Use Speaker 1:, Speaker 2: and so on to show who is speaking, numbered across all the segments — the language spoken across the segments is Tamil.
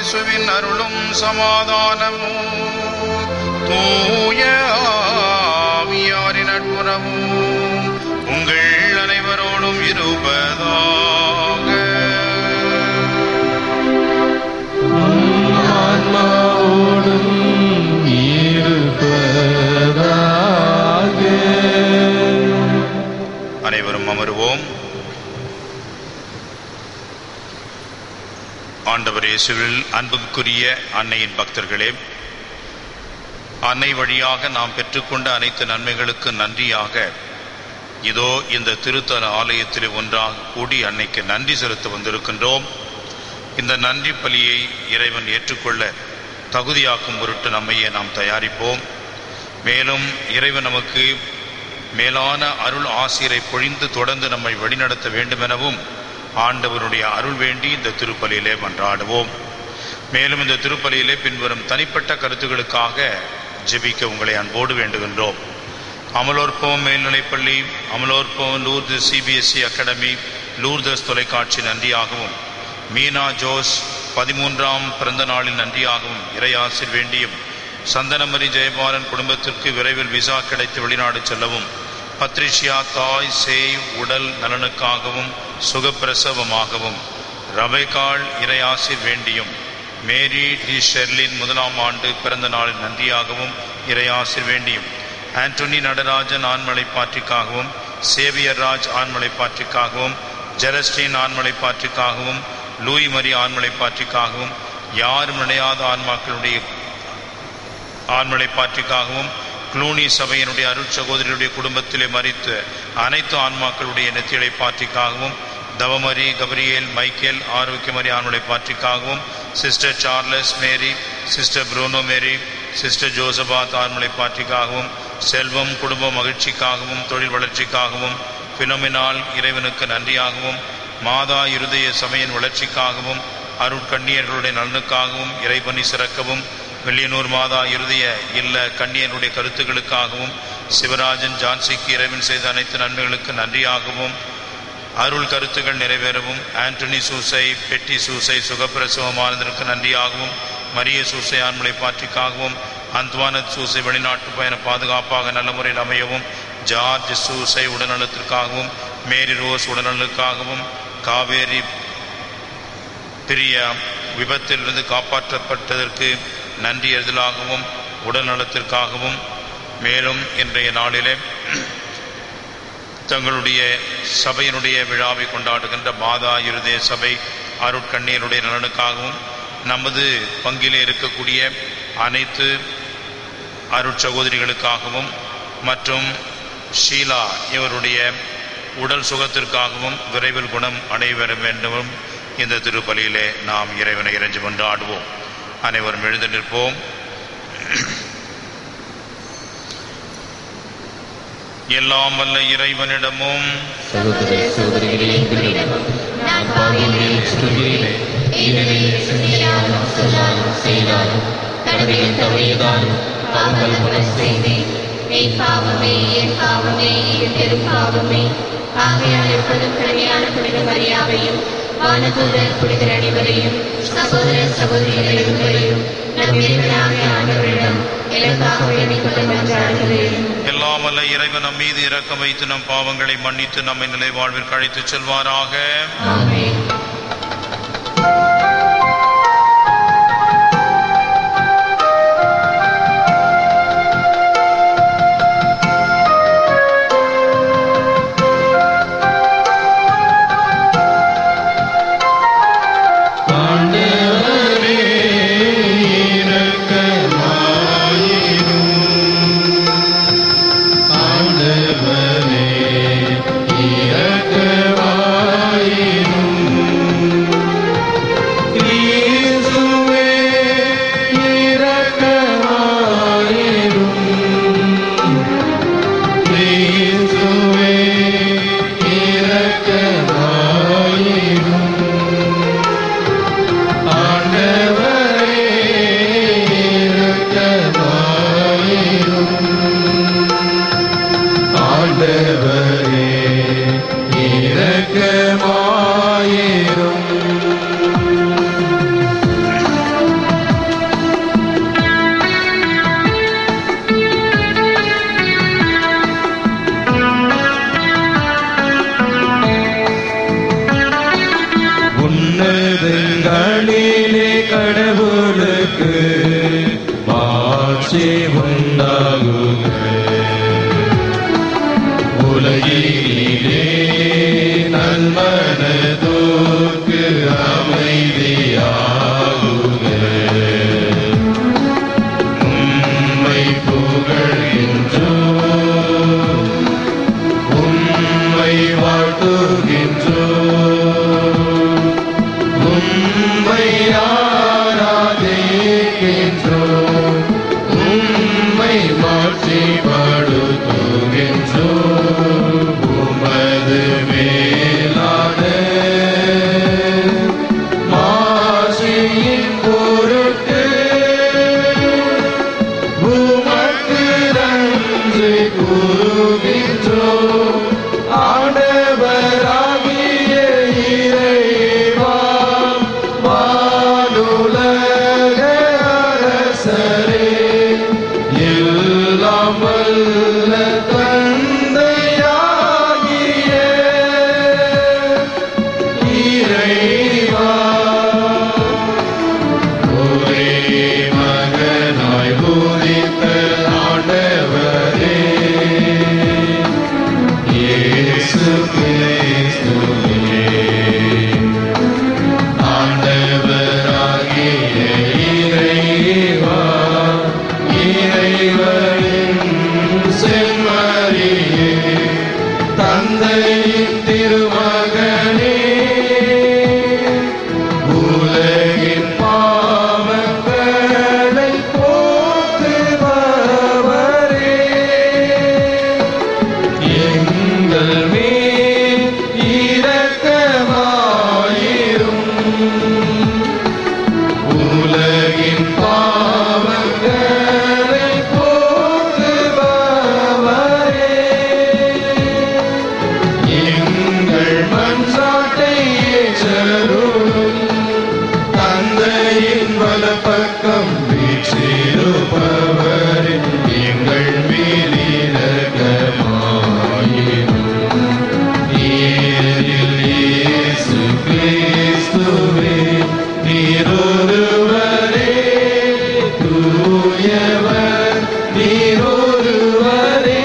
Speaker 1: இயேசுவின் அருளும் சமாதானமும் தூய ஆவியாரின் நட்புறவும் உங்கள் அனைவரோடும் இருப்பதாக
Speaker 2: ஆன்மாவோடும் இருப்பதாக
Speaker 1: அனைவரும் அமருவோம் ஆண்டவர் இயேசுவில் அன்புக்குரிய அன்னையின் பக்தர்களே அன்னை வழியாக நாம் பெற்றுக்கொண்ட அனைத்து நன்மைகளுக்கு நன்றியாக இதோ இந்த திருத்தல ஆலயத்தில் ஒன்றாக கூடி அன்னைக்கு நன்றி செலுத்த வந்திருக்கின்றோம் இந்த நன்றி பலியை இறைவன் ஏற்றுக்கொள்ள தகுதியாக்கும் பொருட்டு நம்மையே நாம் தயாரிப்போம் மேலும் இறைவன் நமக்கு மேலான அருள் ஆசிரை பொழிந்து தொடர்ந்து நம்மை வழிநடத்த வேண்டுமெனவும் ஆண்டவருடைய அருள் வேண்டி இந்த திருப்பலியிலே மன்றாடுவோம் மேலும் இந்த திருப்பலியிலே பின்வரும் தனிப்பட்ட கருத்துக்களுக்காக ஜெபிக்க உங்களை அன்போடு வேண்டுகின்றோம் அமலோற்பவம் மேல்நிலைப்பள்ளி Amalorpavam Lourdes CBSE academy Lourdes தொலைக்காட்சி நன்றியாகவும் மீனா ஜோஸ் பதிமூன்றாம் பிறந்த நாளில் நன்றியாகவும் இறையாசிர் வேண்டியும் சந்தனமரி ஜெயபாலன் குடும்பத்திற்கு விரைவில் விசா கிடைத்து வெளிநாடு செல்லவும் பத்ரிஷியா தாய் சேய் உடல் நலனுக்காகவும் சுகப்பிரசவமாகவும் ரபைகால் இறையாசிர் வேண்டியும் மேரி டி ஷெர்லின் முதலாம் ஆண்டு பிறந்த நாளில் நன்றியாகவும் இறையாசிர் வேண்டியும் ஆண்டனி நடராஜன் ஆண்மலை பாற்றிக்காகவும் சேவியர் ராஜ் ஆண்மலை பாற்றிக்காகவும் ஜெலஸ்டின் ஆண்மலை பாற்றிக்காகவும் லூய் மரி ஆண்மலை பாற்றிக்காகவும் யாரும் நினையாத ஆன்மாக்களுடைய ஆண்மலை பாற்றிக்காகவும் க்ளூனி சபையினுடைய அருட் சகோதரியுடைய குடும்பத்திலே மறித்த அனைத்து ஆன்மாக்களுடைய நெத்தியலை பாற்றிக்காகவும் தவமரி கபரியேல் மைக்கேல் ஆரோக்கியமரி ஆண்மலை பாற்றிக்காகவும் sister Charles Mary sister Bruno Mary sister Josaphat ஆண்மலை பாற்றிக்காகவும் செல்வம் குடும்ப மகிழ்ச்சிக்காகவும் தொழில் வளர்ச்சிக்காகவும் பினோமினால் இறைவனுக்கு நன்றியாகவும் மாதா இருதய சபையின் வளர்ச்சிக்காகவும் அருட்கண்ணியர்களுடைய நலனுக்காகவும் இறைபணி சிறக்கவும் வெள்ளியனூர் மாதா இருதய இல்ல கண்ணியனுடைய கருத்துக்களுக்காகவும் சிவராஜன் ஜான்சிக்கு இறைவன் செய்த அனைத்து நன்மைகளுக்கு நன்றியாகவும் அருள் கருத்துக்கள் நிறைவேறவும் ஆண்டனி சூசை பெட்டி சூசை சுகப்பிரசவமானதற்கு நன்றியாகவும் மரிய சூசை ஆண்மலை பாற்றிக்காகவும் அந்த்வானத் சூசை வெளிநாட்டு பயண பாதுகாப்பாக நல்ல முறையில் அமையவும் ஜார்ஜ் சூசை உடல்நலத்திற்காகவும் மேரி ரோஸ் உடல்நலனுக்காகவும் காவேரி பிரியா விபத்திலிருந்து காப்பாற்றப்பட்டதற்கு நன்றி எதிலாகவும் உடல் நலத்திற்காகவும் மேலும் இன்றைய நாளிலே தங்களுடைய சபையினுடைய விழாவை கொண்டாடுகின்ற மாதா இருதய சபை அருட்கண்ணீருடைய நலனுக்காகவும் நமது பங்கிலே இருக்கக்கூடிய அனைத்து அருட்சகோதரிகளுக்காகவும் மற்றும் ஷீலா இவருடைய உடல் சுகத்திற்காகவும் விரைவில் குணம் அடைவர வேண்டும் இந்த திருப்பலியிலே நாம் இறைவனை இறைஞ்சு கொண்டாடுவோம் அனைவரும் எழுந்து நிற்போம் எல்லாம் வல்ல இறைவனிடமும்
Speaker 2: சகோதர சகோதரிகளே எங்களிடம் நான் பாவியங்களில் சொல்கிறேன் ஏனெனில் சிந்தையாலும் சொல்லாலும் செயலாலும் கடமையில் தவறியதாலும் பாவங்கள் மூலம் செய்தேன்
Speaker 3: என் பாவமே என் பாவமே என் பெரும் பாவமே ஆகையால் எப்பொழுதும் கடுமையான புனித மரியாதையும் வானதூதர் புனிதர் அனைவரையும் சகோதர சகோதரிகளை உங்களையும் நம் இறைவனாகிய ஆண்டவரிடம் எனக்காக வேண்டிக் கொள்ள மன்றாடுகிறேன்
Speaker 1: எல்லாம் வல்ல இறைவன் நம் மீது இரக்கம் வைத்து நம் பாவங்களை மன்னித்து நம்மை நிலை வாழ்விற்கு அழைத்துச் செல்வாராக
Speaker 3: ஆமென்
Speaker 2: ஆண்டவரே இரக்கமாயிரும் ஆண்டவரே இரக்கமாயிரும் உலகிலே நன்மனதோர்க்கு அமைதியாகுக உம்மை புகழ்கின்றோம் உம்மை வாழ்த்துகின்றோம் உம்மை ஆராதிக்கின்றோம் உம்மை மாற்றிப்படுத்துகின்றோம் உமது மேலான மாசியின் பொருட்டு உமக்கு நன்றி கூறுகின்றோம் ஆண்டவராகிய இறைவா வானுலக அரசரே எல்லாம் வல்ல தந்தையாகிய இறைவா ஒரே மகனாய் உதித்த ஆண்டவரே இயேசு கிறிஸ்துவே ஆண்டவராகிய இறைவா இறைவனின் செம்மறியே தந்தையின் திருமகனே உலகின் பாவங்களை போக்குபவரே எங்கள் மேல் இரக்கமாயிரும் உலகின் பாவங்களை போக்குபவரே எங்கள் மன்றாட்டை ஏற்றருளும் தந்தையின் வலப்பக்கம் வீற்றிருப்பவரே எங்கள் மேலிரக்கமாயிரும் நீரில் இயேசு கிறிஸ்துவே நீரொருவரே தூயவர் நீரொருவரே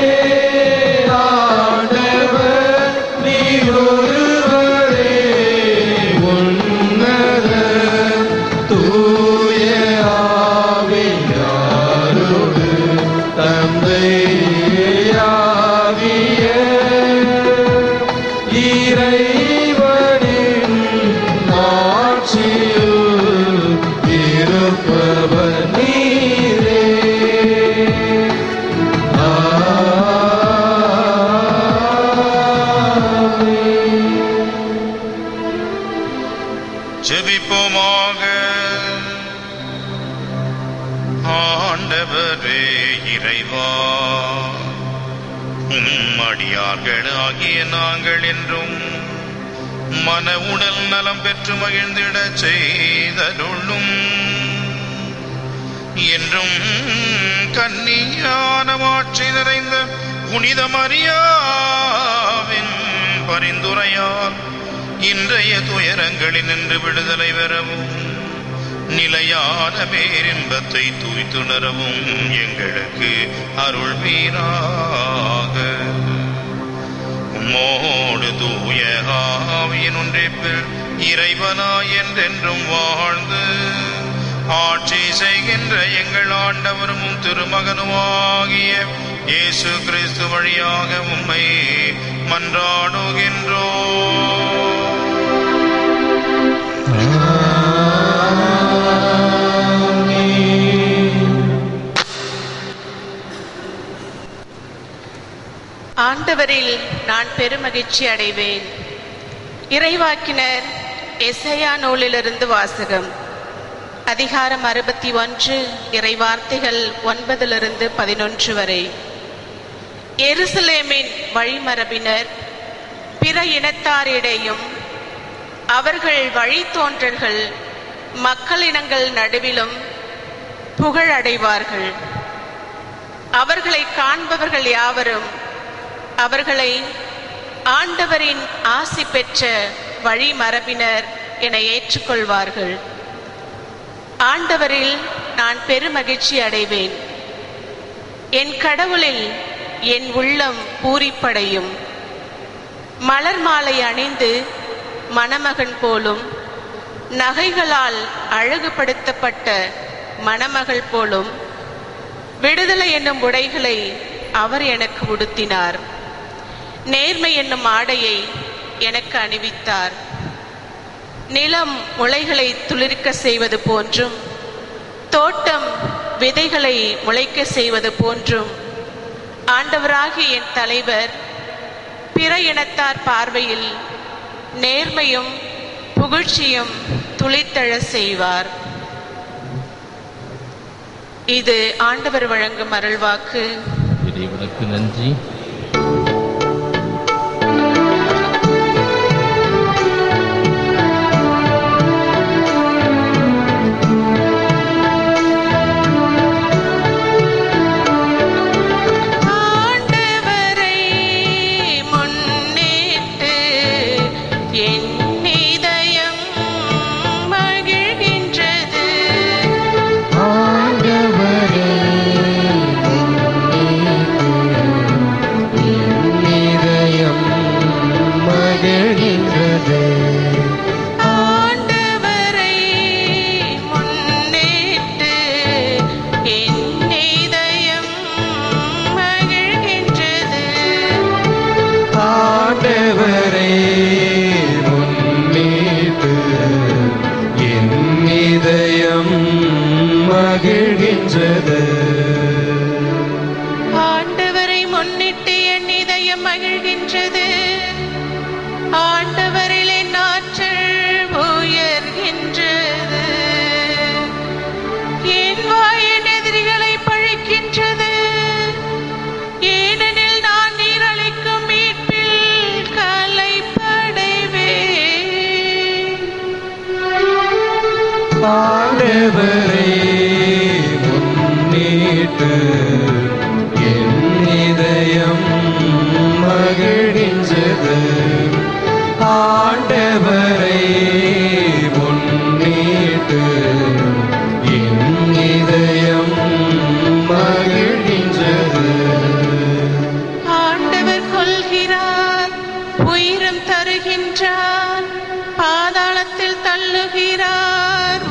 Speaker 2: ஆண்டவர் நீரொருவரே உன்னத தூய ஆவியாரோடு தந்தையாகிய இறைவனின் ஆட்சியில் இருப்பவர் நீரே ஆமென்.
Speaker 1: ஜெபிப்போமாக ஆண்டவரே இறைவா உம் அடியார்கள் ஆகிய நாங்கள் என்றும் மன உடல் நலம் பெற்று மகிழ்ந்திடச் செய்தருளும் என்றும் கன்னியான மாட்சி நிறைந்த புனித மரியாவின் பரிந்துரையால் இன்றைய துயரங்களில் நின்று விடுதலை பெறவும் நிலையான பேரின்பத்தை தூய்த்துணரவும் எங்களுக்கு அருள் வீராக உம்மோடு தூய ஆவியின் ஒன்றிப்பில் இறைவனாய் என்றென்றும் வாழ்ந்து ஆட்சி செய்கின்ற எங்கள் ஆண்டவரும் உம் திருமகனுமாகிய இயேசு கிறிஸ்து வழியாக உம்மை மன்றாடுகின்றோம்
Speaker 4: ஆண்டவரில் நான் பெருமகிழ்ச்சி அடைவேன் இறைவாக்கினர் எசையா நூலிலிருந்து வாசகம் அதிகாரம் அறுபத்தி ஒன்று இறைவார்த்தைகள் ஒன்பதிலிருந்து பதினொன்று வரை எருசலேமின் வழிமரபினர் பிற இனத்தாரிடையும் அவர்கள் வழித்தோன்றல்கள் மக்களினங்கள் நடுவிலும் புகழடைவார்கள் அவர்களை காண்பவர்கள் யாவரும் அவர்களை ஆண்டவரின் ஆசி பெற்ற வழிமரபினர் என ஏற்றுக்கொள்வார்கள் ஆண்டவரில் நான் பெருமகிழ்ச்சி அடைவேன் என் கடவுளில் என் உள்ளம் பூரிப்படையும் மலர் மாலை அணிந்து மணமகன் போலும் நகைகளால் அழகுபடுத்தப்பட்ட மணமகள் போலும் விடுதலை என்னும் உடைகளை அவர் எனக்கு உடுத்தினார் நேர்மை என்னும் ஆடையை எனக்கு அணிவித்தார் நிலம் முளைகளை துளிர்க்க செய்வது போன்றும் தோட்டம் விதைகளை முளைக்க செய்வது போன்றும் ஆண்டவராகிய என் தலைவர் பிற இனத்தார் பார்வையில் நேர்மையும் புகழ்ச்சியும் துளித்தழ செய்வார் இது ஆண்டவர் வழங்கும் அருள்வாக்கு
Speaker 5: இறைவனுக்கு நன்றி
Speaker 4: ஆண்டவரை முன்னிட்டு என் இதயம் மகிழ்கின்றது
Speaker 2: ஆண்டவரே இதயம் மகிழ்கின்றது
Speaker 4: ஆண்டவரை முன்னிட்டு என் இதயம் மகிழ்கின்றது
Speaker 2: ஆண்டவரே முன்னிட்டு என் இதயம் மகிழ்கின்றது
Speaker 4: ஆண்டவரை முன்னிட்டு என் இதயம் மகிழ்கின்றது ஆண்டவரில் என் ஆற்றல் உயர்கின்றது என் வாயின் எதிரிகளை பழிக்கின்றது ஏனெனில் நான் நீரளிக்கும் மீட்பில் கலைப்படைவேன்
Speaker 2: ஆண்டவரே முன்னிட்டு என் இதயம் மகிழ்கின்றது ஆண்டவரை முன்னிட்டு என் இதயம் மகிழ்கின்றது
Speaker 4: ஆண்டவர் கொள்கிறார் உயிரும் தருகின்றார் பாதாளத்தில் தள்ளுகிறார்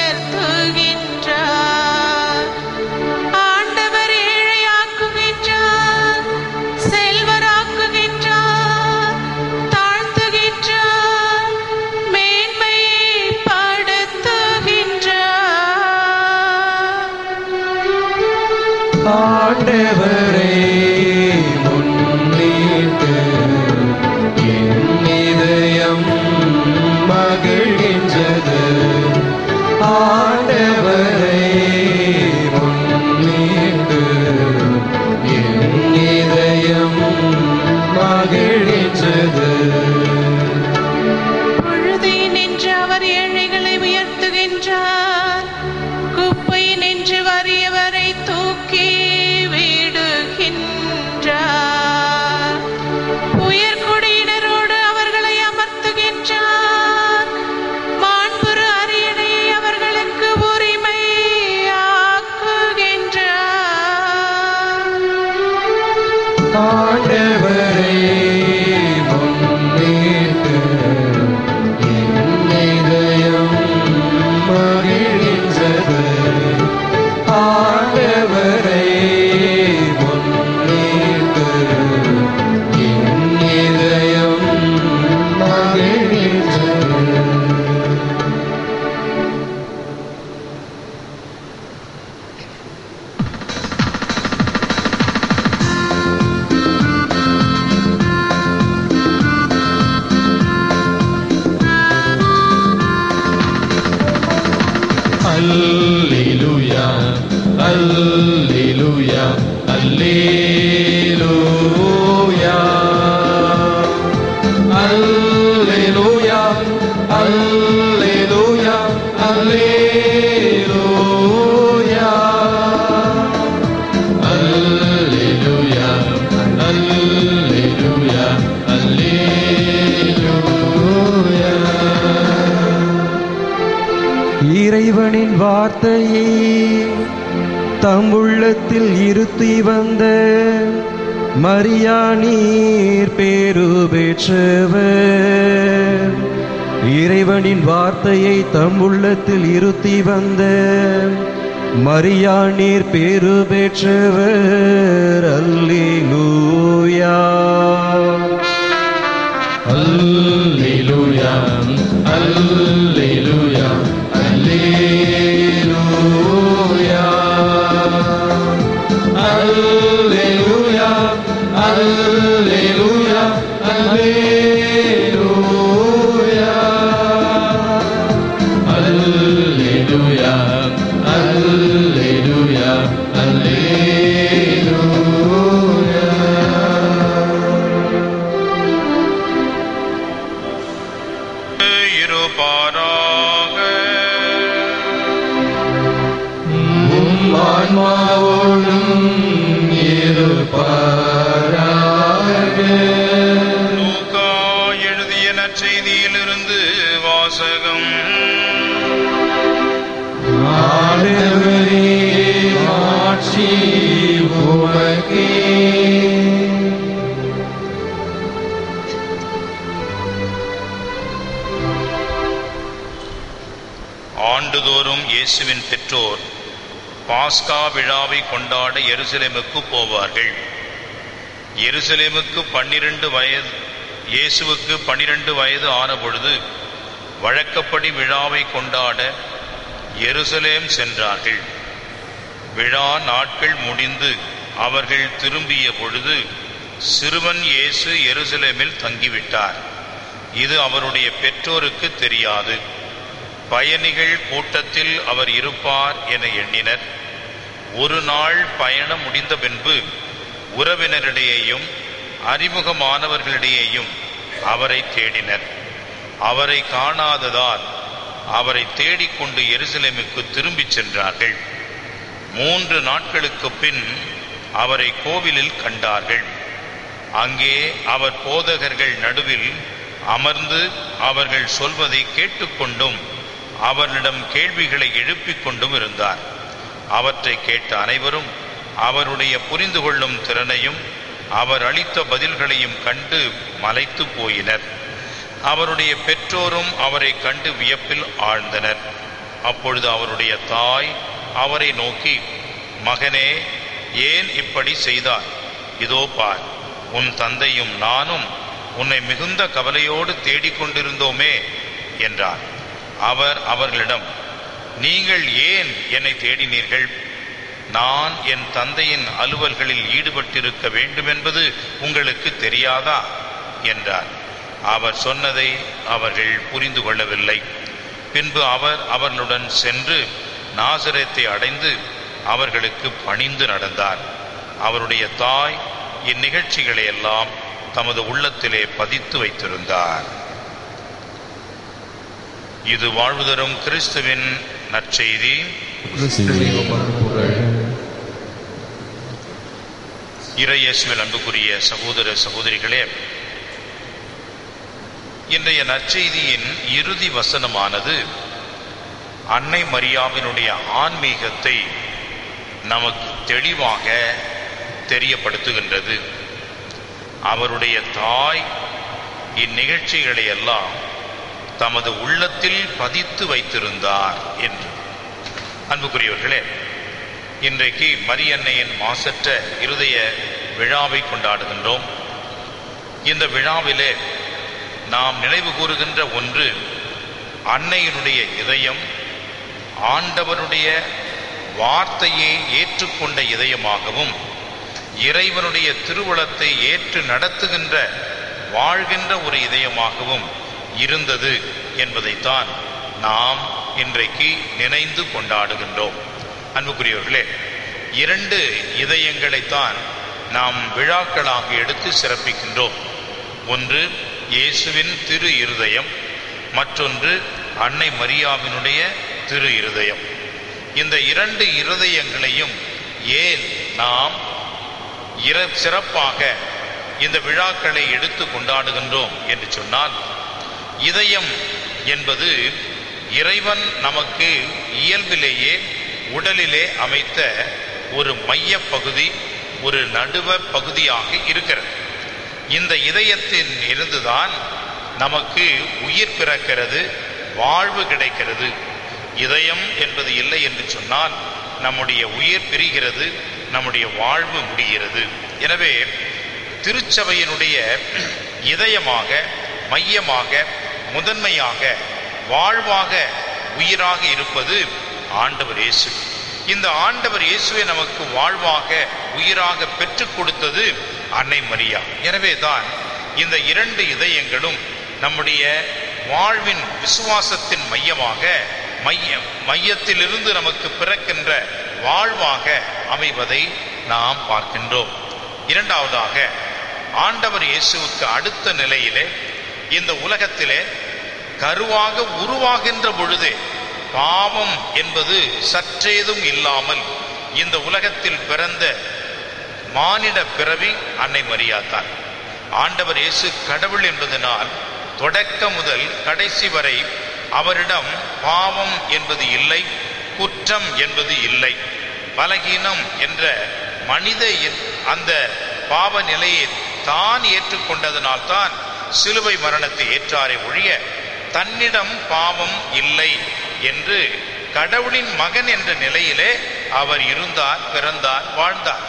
Speaker 4: உயர்த்துகின்றார் ஆண்டவர் ஏழையாக்குகின்றார் செல்வராக்குகின்றார் தாழ்த்துகின்றார் மேன்மையை படுத்துகின்றார்
Speaker 2: ஆண்டவரே முன்னிட்டு என் இதயம் மகிழ்கின்றது ஆண்டவரே முன்னிட்டு என் இதயம் மகிழ்கின்றது
Speaker 4: பொழுதை நின்று அவர் ஏழைகளை உயர்த்துகின்றார் குப்பை நின்று வறியவரை தூக்கி விடுகின்றார் உயர்குடியினரோடு அவர்களை அமர்த்துகின்றார் மாண்புறு அரியணை அவர்களுக்கு உரிமை ஆக்குகின்றார்
Speaker 2: ஆண்டவரே முன்னிட்டு என் இதயம் மகிழ்கின்றது ஆண்டவரே முன்னிட்டு என் இதயம் மகிழ்கின்றது Alleluia, Alleluia, Alleluia. Alleluia, Alleluia, Alleluia. Alleluia, Alleluia, Alleluia.
Speaker 6: இறைவனின் வார்த்தையை தம் உள்ளத்தில் இருத்தி வந்த மரியா நீர் பேரு பெற்றவர் இறைவனின் வார்த்தையை தம் உள்ளத்தில் இருத்தி வந்த மரியா நீர் பேரு பெற்றவர் அல்லேலூயா
Speaker 2: அல்லேலூயா அல்லேலூயா அல்லேலூயா அல்லேலூயா அல்லேலூயா அல்லேலூயா அல்லேலூயா அல்லேலூயா
Speaker 1: இருப்பாராக
Speaker 2: உம் ஆன்மாவோடும் இருப்பாராக
Speaker 1: லூக்கா எழுதிய நற்செய்தியிலிருந்து வாசகம்
Speaker 2: ஆண்டவரே மாட்சி உமக்கே
Speaker 1: ஆண்டுதோறும் இயேசுவின் பெற்றோர் பாஸ்கா விழாவை கொண்டாட எருசலேமுக்கு போவார்கள் எருசலேமுக்கு பன்னிரண்டு வயது இயேசுவுக்கு பன்னிரண்டு வயது ஆன பொழுது வழக்கப்படி விழாவை கொண்டாட எருசலேம் சென்றார்கள் விழா நாட்கள் முடிந்து அவர்கள் திரும்பிய பொழுது சிறுவன் இயேசு எருசலேமில் தங்கிவிட்டார் இது அவருடைய பெற்றோருக்கு தெரியாது பயணிகள் கூட்டத்தில் அவர் இருப்பார் என எண்ணினர் ஒரு நாள் பயணம் முடிந்த பின்பு உறவினரிடையேயும் அறிமுகமானவர்களிடையேயும் அவரை தேடினர் அவரை காணாததால் அவரை தேடிக்கொண்டு எருசலேமுக்கு திரும்பிச் சென்றார்கள் மூன்று நாட்களுக்கு பின் அவரை கோவிலில் கண்டார்கள் அங்கே அவர் போதகர்கள் நடுவில் அமர்ந்து அவர்கள் சொல்வதை கேட்டுக்கொண்டும் அவர்களிடம் கேள்விகளை எழுப்பிக் கொண்டும் இருந்தார் அவற்றை கேட்ட அனைவரும் அவருடைய புரிந்து கொள்ளும் திறனையும் அவர் அளித்த பதில்களையும் கண்டு மலைத்து போயினர் அவருடைய பெற்றோரும் அவரை கண்டு வியப்பில் ஆழ்ந்தனர் அப்பொழுது அவருடைய தாய் அவரை நோக்கி மகனே ஏன் இப்படி செய்தார் இதோ பார் உன் தந்தையும் நானும் உன்னை மிகுந்த கவலையோடு தேடிக்கொண்டிருந்தோமே என்றார் அவர் அவர்களிடம் நீங்கள் ஏன் என்னை தேடினீர்கள் நான் என் தந்தையின் அலுவல்களில் ஈடுபட்டிருக்க வேண்டுமென்பது உங்களுக்கு தெரியாதா என்றார் அவர் சொன்னதை அவர்கள் புரிந்து கொள்ளவில்லை பின்பு அவர் அவர்களுடன் சென்று நாசரேத்தை அடைந்து அவர்களுக்கு பணிந்து நடந்தார் அவருடைய தாய் இந்நிகழ்ச்சிகளை எல்லாம் தமது உள்ளத்திலே பதித்து வைத்திருந்தார் இது வாழ்வு தரும் கிறிஸ்துவின் நற்செய்தி
Speaker 5: கிறிஸ்துவே உமக்கு புகழ்
Speaker 1: இறையேசுவில் அன்புக்குரிய சகோதர சகோதரிகளே இன்றைய நற்செய்தியின் இறுதி வசனமானது அன்னை மரியாவினுடைய ஆன்மீகத்தை நமக்கு தெளிவாக தெரியப்படுத்துகின்றது அவருடைய தாய் இந்நிகழ்ச்சிகளை எல்லாம் தமது உள்ளத்தில் பதித்து வைத்திருந்தார் என்று அன்புக்குரியவர்களே இன்றைக்கு மரியன்னையின் மாசற்ற இருதய விழாவை கொண்டாடுகின்றோம் இந்த விழாவிலே நாம் நினைவு கூறுகின்ற ஒன்று அன்னையினுடைய இதயம் ஆண்டவருடைய வார்த்தையை ஏற்றுக்கொண்ட இதயமாகவும் இறைவனுடைய திருவுளத்தை ஏற்று நடத்துகின்ற வாழ்கின்ற ஒரு இதயமாகவும் இருந்தது என்பதைத்தான் நாம் இன்றைக்கு நினைந்து கொண்டாடுகின்றோம் அன்புக்குரியவர்களே இரண்டு இதயங்களைத்தான் நாம் விழாக்களாக எடுத்து சிறப்பிக்கின்றோம் ஒன்று இயேசுவின் திரு இருதயம் மற்றொன்று அன்னை மரியாவினுடைய திரு இருதயம் இந்த இரண்டு இருதயங்களையும் ஏன் நாம் இர சிறப்பாக இந்த விழாக்களை எடுத்து கொண்டாடுகின்றோம் என்று சொன்னால் இதயம் என்பது இறைவன் நமக்கு இயல்பிலேயே உடலிலே அமைத்த ஒரு மையப் பகுதி ஒரு நடுவ பகுதியாக இருக்கிறது இந்த இதயத்தின் இருந்துதான் நமக்கு உயிர் பிறக்கிறது வாழ்வு கிடைக்கிறது இதயம் என்பது இல்லை என்று சொன்னால் நம்முடைய உயிர் பிரிகிறது நம்முடைய வாழ்வு முடிகிறது எனவே திருச்சபையினுடைய இதயமாக மையமாக முதன்மையாக வாழ்வாக உயிராக இருப்பது ஆண்டவர் இயேசு இந்த ஆண்டவர் இயேசுவை நமக்கு வாழ்வாக உயிராக பெற்றுக் கொடுத்தது அன்னை மரியா எனவே தான் இந்த இரண்டு இதயங்களும் நம்முடைய வாழ்வின் விசுவாசத்தின் மையமாக மைய மையத்திலிருந்து நமக்கு பிறக்கின்ற வாழ்வாக அமைவதை நாம் பார்க்கின்றோம் இரண்டாவதாக ஆண்டவர் இயேசுவுக்கு அடுத்த நிலையிலே இந்த உலகத்திலே கருவாக உருவாகின்ற பொழுதே பாவம் என்பது சற்றேதும் இல்லாமல் இந்த உலகத்தில் பிறந்த மானிட பிறவி அன்னை மரியாத்தான் ஆண்டவர் இயேசு கடவுள் என்பதனால் தொடக்க முதல் கடைசி வரை அவரிடம் பாவம் என்பது இல்லை குற்றம் என்பது இல்லை பலகீனம் என்ற மனித என்- அந்த பாவ நிலையை தான் ஏற்றுக்கொண்டதனால் தான் சிலுவை மரணத்தை ஏற்றாரை ஒழிய தன்னிடம் பாவம் இல்லை என்று கடவுளின் மகன் என்ற நிலையிலே அவர் இருந்தார் பிறந்தார் வாழ்ந்தார்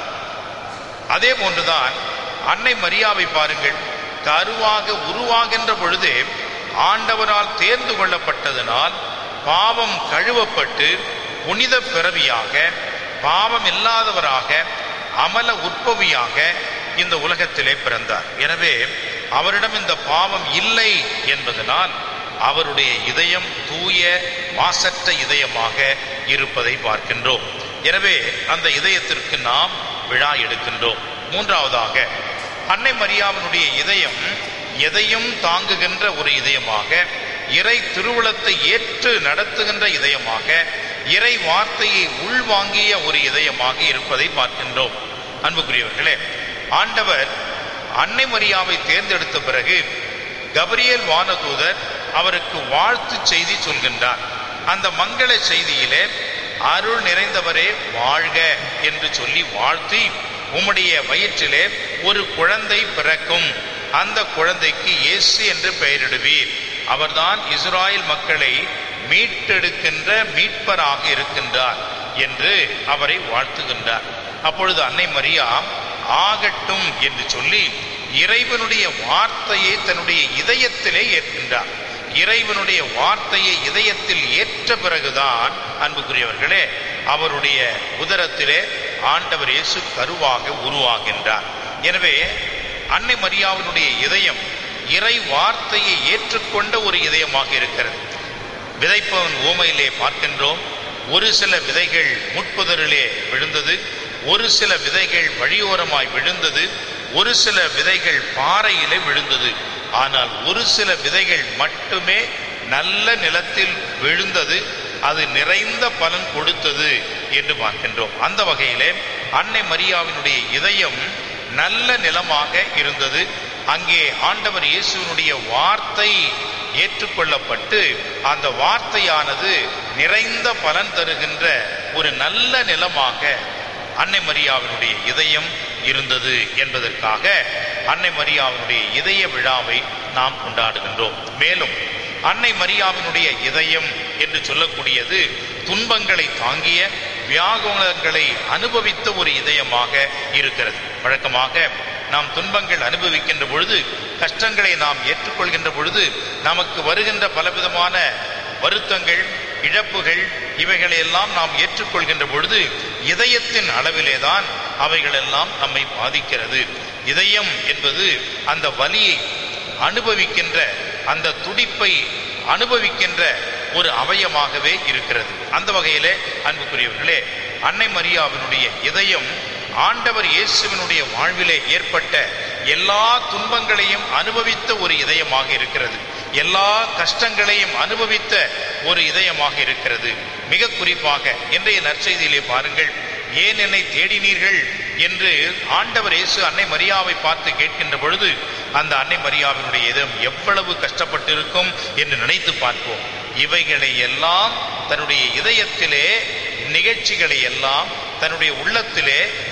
Speaker 1: அதே போன்றுதான் அன்னை மரியாவை பாருங்கள் கருவாக உருவாகின்ற பொழுதே ஆண்டவரால் தேர்ந்து கொள்ளப்பட்டதனால் பாவம் கழுவப்பட்டு புனித பிறவியாக பாவம் இல்லாதவராக அமல உற்பவியாக இந்த உலகத்திலே பிறந்தார் எனவே அவரிடம் இந்த பாவம் இல்லை என்பதனால் அவருடைய இதயம் தூய மாசற்ற இதயமாக இருப்பதை பார்க்கின்றோம் எனவே அந்த இதயத்திற்கு நாம் விழா எடுக்கின்றோம் மூன்றாவதாக அன்னை மரியாவினுடைய இதயம் எதையும் தாங்குகின்ற ஒரு இதயமாக இறை திருவுளத்தை ஏற்று நடத்துகின்ற இதயமாக இறை வார்த்தையை உள்வாங்கிய ஒரு இதயமாக இருப்பதை பார்க்கின்றோம் அன்புக்குரியவர்களே ஆண்டவர் அன்னை மரியாவை தேர்ந்தெடுத்த பிறகு கபரியேல் வானதூதர் அவருக்கு வாழ்த்து செய்தி சொல்கின்றார் அந்த மங்கள செய்தியிலே அருள் நிறைந்தவரே வாழ்க என்று சொல்லி வாழ்த்தி உம்முடைய வயிற்றிலே ஒரு குழந்தை பிறக்கும் அந்த குழந்தைக்கு இயேசு என்று பெயரிடுவீர் அவர்தான் இஸ்ராயேல் மக்களை மீட்டெடுக்கின்ற மீட்பராக இருக்கின்றார் என்று அவரை வாழ்த்துகின்றார் அப்பொழுது அன்னை மரியா ஆகட்டும் என்று சொல்லி இறைவனுடைய வார்த்தையை தன்னுடைய இதயத்திலே ஏற்கின்றார் இறைவனுடைய வார்த்தையை இதயத்தில் ஏற்ற பிறகுதான் அன்புக்குரியவர்களே அவருடைய உதரத்திலே ஆண்டவர் இயேசு கருவாக உருவாகின்றார் எனவே அன்னை மரியாவினுடைய இதயம் இறை வார்த்தையை ஏற்றுக்கொண்ட ஒரு இதயமாக இருக்கிறது விதைப்பவன் ஓமையிலே பார்க்கின்றோம் ஒரு சில விதைகள் முட்புதரிலே விழுந்தது ஒரு சில விதைகள் வழியோரமாய் விழுந்தது ஒரு சில விதைகள் பாறையிலே விழுந்தது ஆனால் ஒரு சில விதைகள் மட்டுமே நல்ல நிலத்தில் விழுந்தது அது நிறைந்த பலன் கொடுத்தது என்று பார்க்கின்றோம் அந்த வகையிலே அன்னை மரியாவினுடைய இதயம் நல்ல நிலமாக இருந்தது அங்கே ஆண்டவர் இயேசுவினுடைய வார்த்தை ஏற்றுக்கொள்ளப்பட்டு அந்த வார்த்தையானது நிறைந்த பலன் தருகின்ற ஒரு நல்ல நிலமாக அன்னை மரியாவினுடைய இதயம் இருந்தது என்பதற்காக அன்னை மரியாவினுடைய இதய விழாவை நாம் கொண்டாடுகின்றோம் மேலும் அன்னை மரியாவினுடைய இதயம் என்று சொல்லக்கூடியது துன்பங்களை தாங்கிய வியாகுலங்களை அனுபவித்த ஒரு இதயமாக இருக்கிறது வழக்கமாக நாம் துன்பங்கள் அனுபவிக்கின்ற பொழுது கஷ்டங்களை நாம் ஏற்றுக்கொள்கின்ற பொழுது நமக்கு வருகின்ற பலவிதமான வருத்தங்கள் இழப்புகள் இவைகளை எல்லாம் நாம் ஏற்றுக்கொள்கின்ற பொழுது இதயத்தின் அளவிலே தான் அவைகளெல்லாம் நம்மை பாதிக்கிறது இதயம் என்பது அந்த வலியை அனுபவிக்கின்ற அந்த துடிப்பை அனுபவிக்கின்ற ஒரு அவயமாகவே இருக்கிறது அந்த வகையிலே அன்புக்குரியவர்களே அன்னை மரியாவினுடைய இதயம் ஆண்டவர் இயேசுவினுடைய வாழ்விலே ஏற்பட்ட எல்லா துன்பங்களையும் அனுபவித்த ஒரு இதயமாக இருக்கிறது எல்லா கஷ்டங்களையும் அனுபவித்த ஒரு இதயமாக இருக்கிறது மிக குறிப்பாக இன்றைய நற்செய்தியிலே பாருங்கள் ஏன் என்னை தேடினீர்கள் என்று ஆண்டவர் இயேசு அன்னை மரியாவை பார்த்து கேட்கின்ற பொழுது அந்த அன்னை மரியாவினுடைய இதயம் எவ்வளவு கஷ்டப்பட்டிருக்கும் என்று நினைத்து பார்ப்போம் இவைகளை எல்லாம் தன்னுடைய இதயத்திலே நிகழ்ச்சிகளை எல்லாம் தன்னுடைய உள்ளத்திலே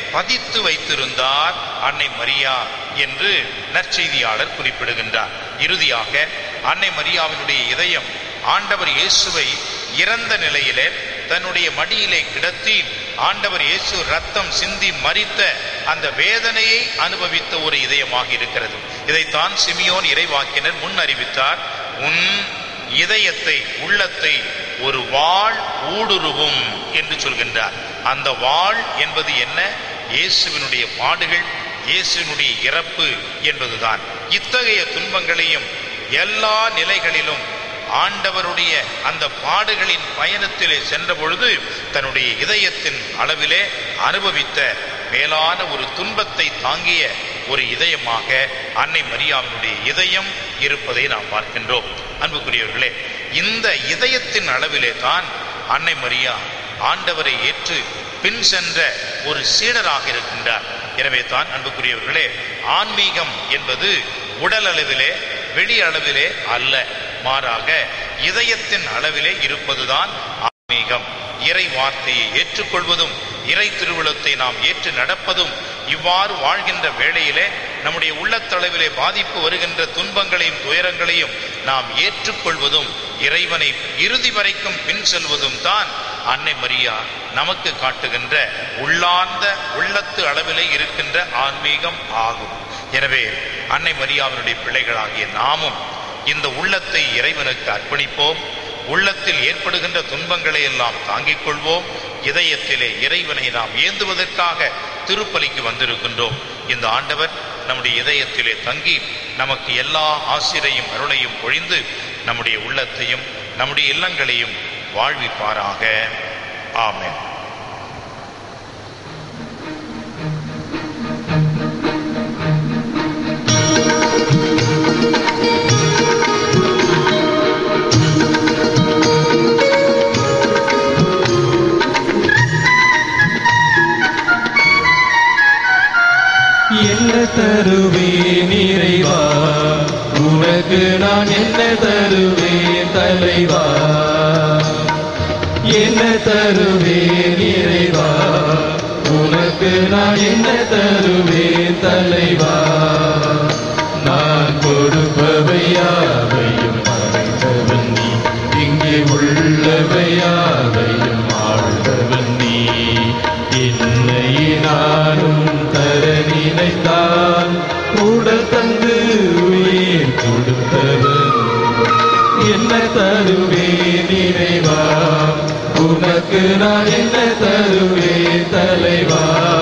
Speaker 1: பதித்து வைத்திருந்தார் அன்னை மரியா என்று நற்செய்தியாளர் குறிப்பிடுகின்றார் இறுதியாக அன்னை மரியாவினுடைய இதயம் ஆண்டவர் இயேசுவை இறந்த நிலையிலே தன்னுடைய மடியிலே கிடத்தி ஆண்டவர் இயேசு ரத்தம் சிந்தி மரித்த அந்த வேதனையை அனுபவித்த ஒரு இதயமாக இருக்கிறது இதைத்தான் சிமியோன் இறைவாக்கினர் முன் அறிவித்தார் உன் இதயத்தை உள்ளத்தை ஒரு வாள் ஊடுருவும் என்று சொல்கின்றார் அந்த வாள் என்பது என்ன இயேசுவினுடைய பாடுகள் இயேசுவினுடைய இறப்பு என்பதுதான் இத்தகைய துன்பங்களையும் எல்லா நிலைகளிலும் ஆண்டவருடைய அந்த பாடுகளின் பயணத்திலே சென்ற பொழுது தன்னுடைய இதயத்தின் அளவிலே அனுபவித்த மேலான ஒரு துன்பத்தை தாங்கிய ஒரு இதயமாக அன்னை மரியாவினுடைய இதயம் இருப்பதை நாம் பார்க்கின்றோம் அன்புக்குரியவர்களே இந்த இதயத்தின் அளவிலே தான் அன்னை மரியா ஆண்டவரை ஏற்று பின் சென்ற ஒரு சீடராக இருக்கின்றார் எனவே தான் அன்புக்குரியவர்களே ஆன்மீகம் என்பது உடல் அளவிலே வெளி அளவிலே அல்ல மாறாக இதயத்தின் அளவிலே இருப்பதுதான் ஆன்மீகம் இறை வார்த்தையை ஏற்றுக்கொள்வதும் இறை திருவிழத்தை நாம் ஏற்று நடப்பதும் இவ்வாறு வாழ்கின்ற வேளையிலே நம்முடைய உள்ளத்தளவிலே பாதிப்பு வருகின்ற துன்பங்களையும் துயரங்களையும் நாம் ஏற்றுக்கொள்வதும் இறைவனை இறுதி வரைக்கும் பின் செல்வதும் தான் அன்னை மரியா நமக்கு காட்டுகின்ற உள்ளார்ந்த உள்ளத்து அளவிலே இருக்கின்ற ஆன்மீகம் ஆகும் எனவே அன்னை மரியாவினுடைய பிள்ளைகளாகிய நாமும் இந்த உள்ளத்தை இறைவனுக்கு அர்ப்பணிப்போம் உள்ளத்தில் ஏற்படுகின்ற துன்பங்களை எல்லாம் தாங்கிக் கொள்வோம் இதயத்திலே இறைவனை நாம் ஏந்துவதற்காக திருப்பலிக்கு வந்திருக்கின்றோம் இந்த ஆண்டவர் நம்முடைய இதயத்திலே தங்கி நமக்கு எல்லா ஆசிரையும் அருளையும் பொழிந்து நம்முடைய உள்ளத்தையும் நம்முடைய இல்லங்களையும் வாழ்விப்பாராக ஆமென்
Speaker 2: என்ன தருவேன் இறைவா உனக்கு நான் என்ன தருவேன் தலைவா என்ன தருவேன் இறைவா உனக்கு நான் என்ன தருவேன் தலைவா நான் கொடுப்பவையாவையும் மறைந்தவன் நீ இங்கே உள்ளவையாவையும் ஆழ்ந்தவன் நீ என்னை நானும் தர நினைத்தால் உடல் தந்து உயிர் கொடுத்தவன் என்ன தருவேன் இறைவா உனக்கு நான் என்ன தருவேன் தலைவா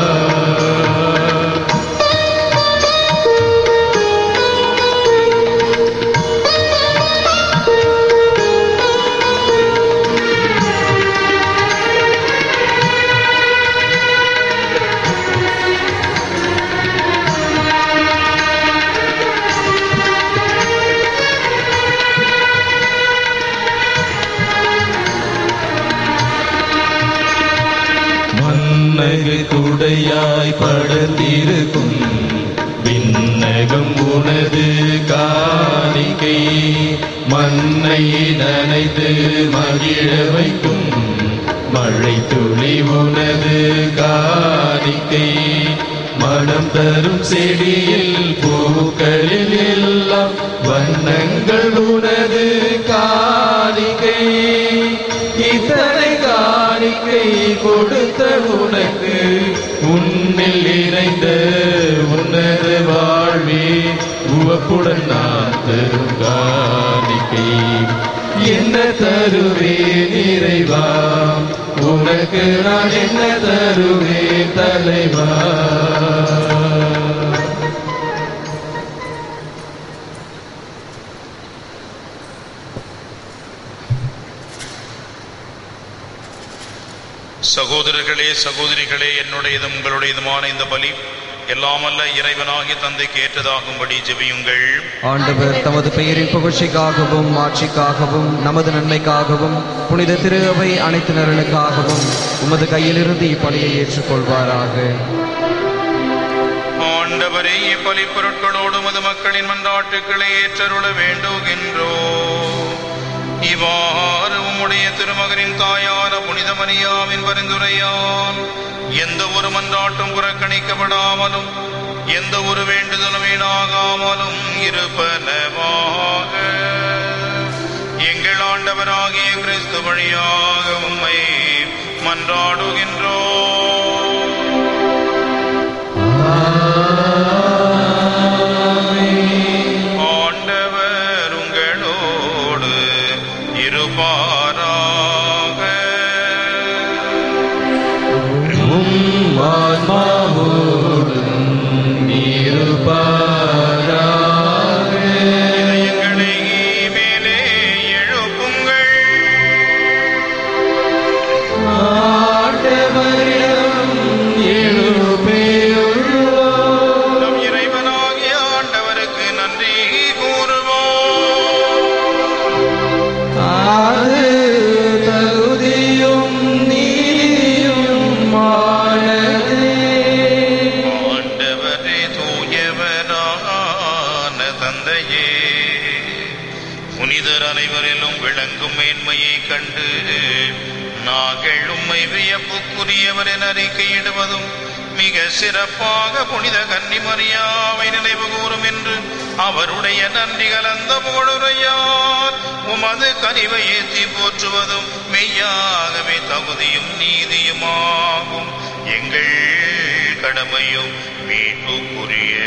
Speaker 2: மன்னகு துடையாய் படர்ந்திருக்கும் விண்ணகம் உனது காணிக்கை மண்ணை நனைத்து மகிழ வைக்கும் மழை துளி உனது காணிக்கை மனம் தரும் செடியில் பூக்களில் எல்லாம் வண்ணங்கள் உனது காணிக்கை இத்தனை காணிக்கை கொடுத்த உனக்கு உன்னில் இணைந்த உன்னது வாழ்வே உவப்புடன் நான் தரும் காணிக்கை என்ன தருவேன் இறைவா உனக்கு நான் என்ன தருவேன் தலைவா
Speaker 1: சகோதரர்களே சகோதரிகளே என்னுடையதும் உங்களுடையதுமான இந்த பலி எல்லாமல்ல இறைவனாகிய தந்தைக்கு ஏற்றதாகும்படி ஜெபியுங்கள்
Speaker 6: ஆண்டவர் தமது பெயரின் புகழ்ச்சிக்காகவும் ஆட்சிக்காகவும் நமது நன்மைக்காகவும் புனித திரு அவை அனைத்து நலனுக்காகவும் உமது கையிலிருந்து இப்பணியை ஏற்றுக்கொள்வாராக
Speaker 1: ஆண்டவரே இப்பலி பொருட்களோடு மது மக்களின் மன்றாட்டுக்களை ஏற்றருள வேண்டுகின்றோ இவ்வாறு உம்முடைய திருமகனின் தாயான புனித மரியாவின் பரிந்துரையால் எந்த ஒரு மன்றாட்டும் புறக்கணிக்கப்படாமலும் எந்த ஒரு வேண்டுதலும் வீணாகாமலும் இருப்பனவாக எங்கள் ஆண்டவராகிய கிறிஸ்து வழியாக உம்மை மன்றாடுகின்றோம் ஆண்டவர் உங்களோடு இருப்பாராக
Speaker 2: உம் ஆன்மாவோடும் இருப்பாராக.
Speaker 1: இதயங்களை மேலே எழுப்புங்கள்
Speaker 2: ஆண்டவரிடம் எழுப்பியுள்ளோம்.
Speaker 1: நம் இறைவனாகிய ஆண்டவருக்கு நன்றி கூறுவோம்
Speaker 2: அது தகுதியும் நீதியுமானதே.
Speaker 1: ஆண்டவரே தூயவரான தந்தையே புனிதர் அனைவரிலும் விளங்கும் மேன்மையை கண்டு நாங்கள் உம்மை வியப்புக்குரியவர் என அறிக்கையிடுவதும் மிக சிறப்பாக புனித கன்னிமரியாவை நினைவு கூறும் என்று அவருடைய நன்றி கலந்த புகழுரையார் உமது கனிவை ஏற்றி போற்றுவதும் மெய்யாகவே தகுதியும் நீதியுமாகும் எங்கள் கடமையும் மீட்புக்குரிய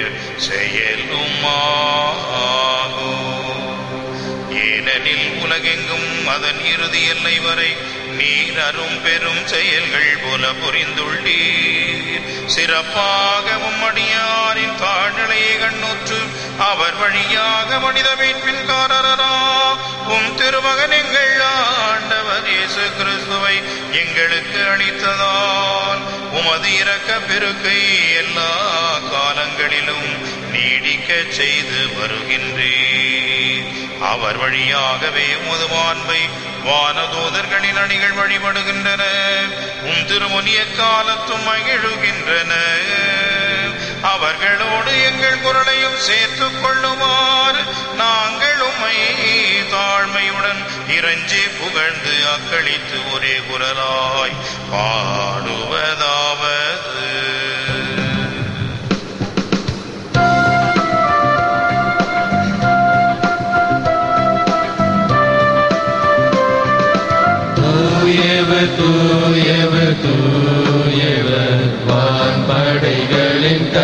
Speaker 1: செயலுமாகும் ஏனெனில் உலகெங்கும் அதன் இறுதி எல்லை வரை நீர் அரும் பெரும் செயல்கள் போல புரிந்துள்ளீர் சிறப்பாக உம்மடியாரின் தாழ்நிலையை கண்ணுற்று அவர் வழியாக மனித மீட்பின் காரரா உம் திருமகன் எங்கள் ஆண்டவர் இயேசு கிறிஸ்துவை எங்களுக்கு அளித்ததால் உமது இரக்க பெருக்கை எல்லா காலங்களிலும் நீடிக்கச் செய்து வருகின்றேன் அவர் வழியாகவே உமது மாண்பை வானதூதர்களின் அணிகள் வழிபடுகின்றன உம் திருமுனிய காலத்தும் மகிழுகின்றன அவர்களோடு எங்கள் குரலையும் சேர்த்துக் கொள்ளுமாறு நாங்கள் உம்மை தாழ்மையுடன் இறைஞ்சி புகழ்ந்து அக்களித்து ஒரே குரலாய் பாடுவதாவது
Speaker 2: தூயவர் தூயவர் தூயவர் வான்படைகளின்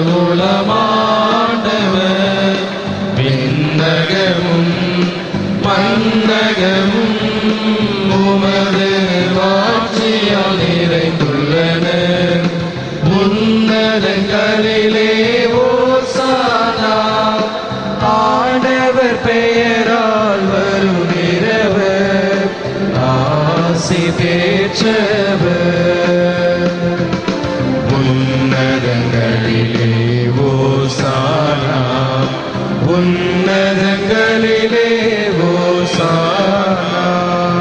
Speaker 2: கடவுளமாண்டவர் விண்ணகமும் மன்னகமும் உமது வாட்சியால் நிறைந்துள்ளன உன்னதங்களிலே ஓசானா ஆண்டவர் பெயரால் வருகிறவர் ஆசி பெற்றவர் உன்னதங்களிலே ஓசானா உன்னதங்களிலே ஓசானா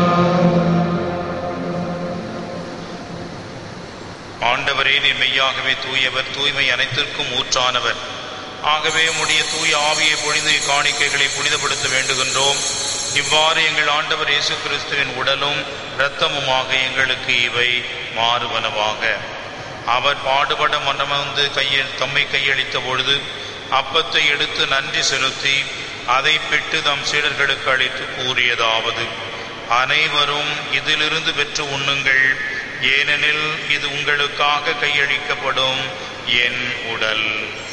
Speaker 1: ஆண்டவரே நீர் மெய்யாகவே தூயவர் தூய்மை அனைத்திற்கும் ஊற்றானவர் ஆகவே உம்முடைய தூய ஆவியை பொழிந்து காணிக்கைகளை புனிதப்படுத்த வேண்டுகின்றோம் இவ்வாறு எங்கள் ஆண்டவர் இயேசு கிறிஸ்துவின் உடலும் இரத்தமுமாக எங்களுக்கு இவை மாறுவனவாக அவர் பாடுபட மனமந்து கையில் தம்மை கையளித்த பொழுது அப்பத்தை எடுத்து நன்றி செலுத்தி அதை பெற்று தம் சீடர்களுக்கு அளித்து கூறியதாவது அனைவரும் இதிலிருந்து பெற்று உண்ணுங்கள் ஏனெனில் இது உங்களுக்காக கையளிக்கப்படும் என் உடல்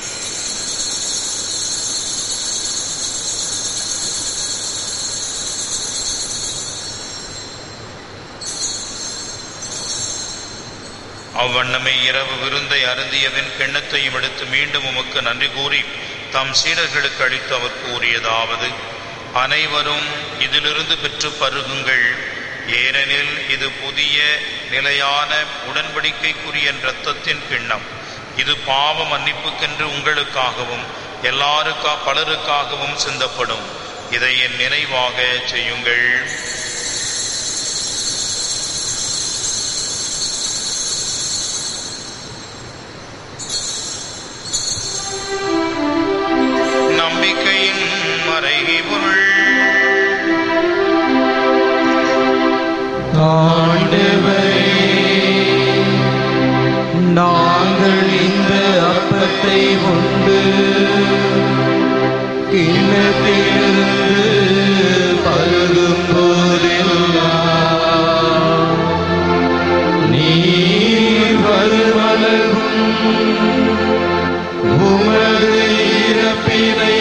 Speaker 1: அவ்வண்ணமே இரவு விருந்தை அருந்தியவின் கிண்ணத்தையும் எடுத்து மீண்டும் உமக்கு நன்றி கூறி தம் சீடர்களுக்கு அளித்து அவர் கூறியதாவது அனைவரும் இதிலிருந்து பெற்று பருகுங்கள் ஏனெனில் இது புதிய நிலையான உடன்படிக்கைக்குரிய என் இரத்தத்தின் கிண்ணம் இது பாவ மன்னிப்புக்கென்று உங்களுக்காகவும் எல்லாருக்கா பலருக்காகவும் சிந்தப்படும் இதை என் நினைவாக செய்யுங்கள் நம்பிக்கையின் மறைபொருள்
Speaker 2: ஆண்டவரே அப்பத்தை உண்டு கிண்ணத்திலிருந்து பருகும் போதெல்லாம் நீர் வருமளவும் உமது இறப்பினை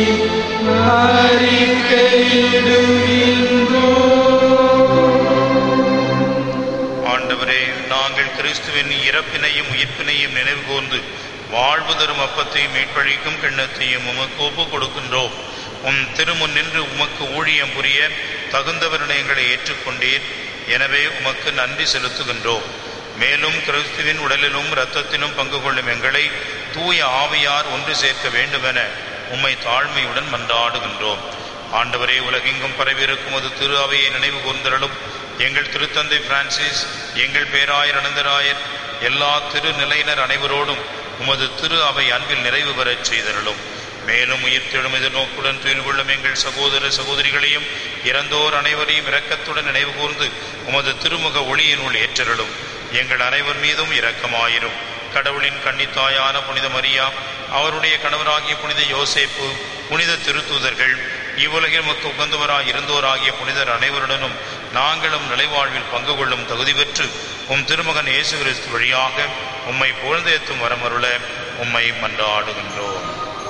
Speaker 2: அறிக்கையிடுகின்றோம்
Speaker 1: ஆண்டவரே நாங்கள் கிறிஸ்துவின் இறப்பினையும் உயிர்ப்பினையும் நினைவு கூர்ந்து வாழ்வு தரும் அப்பத்தையும் மீட்பழிக்கும் கிண்ணத்தையும் உமக்கு ஒப்பு கொடுக்கின்றோம் உம் திருமுன் நின்று உமக்கு ஊழியம் புரிய தகுந்தவரினை எங்களை ஏற்றுக்கொண்டீர் எனவே உமக்கு நன்றி செலுத்துகின்றோம் மேலும் கிறிஸ்துவின் உடலிலும் இரத்தத்திலும் பங்கு கொள்ளும் எங்களை தூய ஆவியார் ஒன்று சேர்க்க வேண்டுமென உம்மை தாழ்மையுடன் மன்றாடுகின்றோம் ஆண்டவரே உலகெங்கும் பரவியிருக்கும் அது திரு அவையை நினைவு கூர்ந்தருளும் எங்கள் திருத்தந்தை பிரான்சிஸ் எங்கள் பேராயர் அனந்தராயர் எல்லா திருநிலையினர் அனைவரோடும் உமது திரு அவை அன்பில் நிறைவு பெறச் செய்தருளும் மேலும் உயிர்த்தெழும் எதிர்நோக்குடன் துயில் கொள்ளும் எங்கள் சகோதர சகோதரிகளையும் இறந்தோர் அனைவரையும் இரக்கத்துடன் நினைவு கூர்ந்து உமது திருமுக ஒளியினுள் ஏற்றருளும் எங்கள் அனைவர் மீதும் இரக்கமாயிரும் கடவுளின் கன்னித்தாயான புனித மரியா அவருடைய கணவராகிய புனித யோசேப்பு புனித திருத்தூதர்கள் இவ்வுலகில் உமக்கு உகந்தவராய் இருந்தோராகிய புனிதர் அனைவருடனும் நாங்களும் நிலைவாழ்வில் பங்கு கொள்ளும் தகுதி பெற்று உம் திருமகன் இயேசு கிறிஸ்து வழியாக உம்மை புகழ்ந்தேத்தும் வரமருள உம்மை மன்றாடுகின்றோம்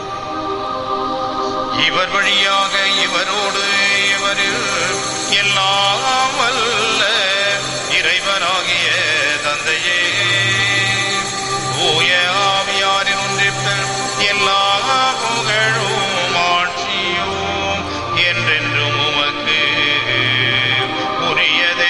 Speaker 1: இவர் வழியாக இவரோடு இவரில் எல்லாம் வல்ல இறைவனாகிய தந்தையே தூய ஆவியாரின் ஒன்றிப்பில் எல்லா புகழும் ஆட்சியும் என்றென்றும் உமக்கு உரியதே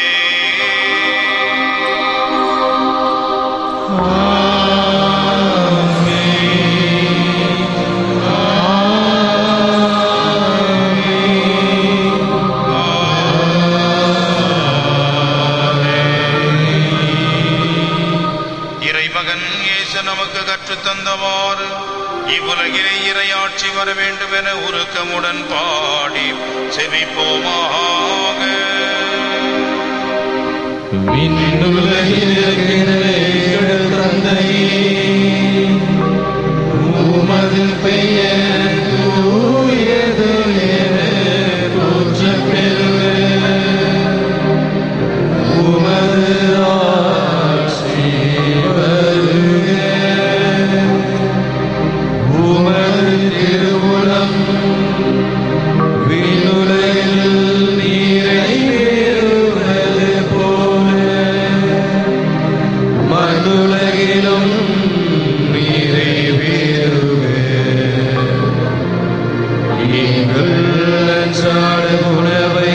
Speaker 1: இறைமகன் இயேசு நமக்கு கற்றுத் தந்தவாறு இவ்வுலகிலே இறையாட்சி வர வேண்டும் என உருக்கமுடன் பாடி செவிப்போமாக
Speaker 2: விண்ணுலகில் இருக்கிற எங்கள் தந்தையே, உமது பெயர் தூயது என போற்றப் பெறுக. உமது ஆட்சி வருக. உமது திருவுளம் விண்ணுலகில் நிறைவேறுவது போல மண்ணுலகிலும் நிறைவேறுக எங்கள் அன்றாட உணவை